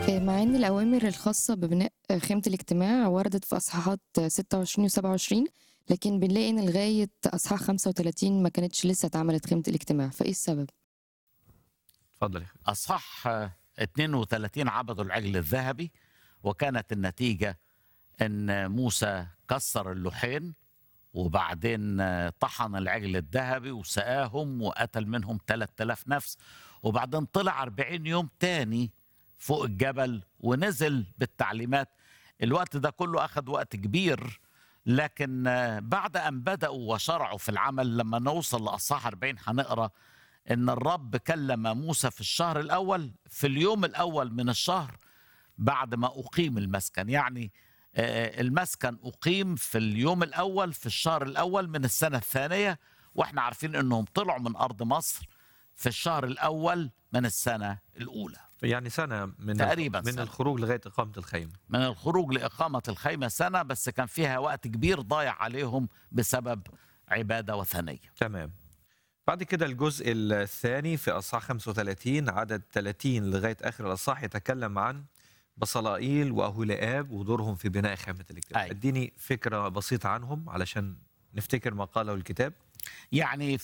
آه، مع إن الأوامر الخاصة ببناء آه، خيمة الاجتماع وردت في أصحاحات آه، 26 و 27 لكن بنلاقي إن لغاية أصحاح 35 ما كانتش لسه اتعملت خيمة الاجتماع فإيه السبب؟ اتفضل يا أخي. أصح 32 عبدوا العجل الذهبي وكانت النتيجة أن موسى كسر اللوحين وبعدين طحن العجل الذهبي وسقاهم وقتل منهم 3000 نفس وبعدين طلع 40 يوم تاني فوق الجبل ونزل بالتعليمات الوقت ده كله أخذ وقت كبير لكن بعد أن بدأوا وشرعوا في العمل لما نوصل لأصحاح 40 هنقرأ ان الرب كلم موسى في الشهر الاول في اليوم الاول من الشهر بعد ما اقيم المسكن يعني آه، المسكن اقيم في اليوم الاول في الشهر الاول من السنه الثانيه واحنا عارفين انهم طلعوا من ارض مصر في الشهر الاول من السنه الاولى يعني سنة من تقريباً من سنة. الخروج لغاية إقامة الخيمة من الخروج لاقامه الخيمه سنه بس كان فيها وقت كبير ضايع عليهم بسبب عباده وثنيه تمام بعد كده الجزء الثاني في أصحاح 35 عدد 30 لغاية آخر الأصحاح يتكلم عن بصلائيل وأهولئاب ودورهم في بناء خيمة الاجتماع أي. اديني فكرة بسيطة عنهم علشان نفتكر ما قاله الكتاب يعني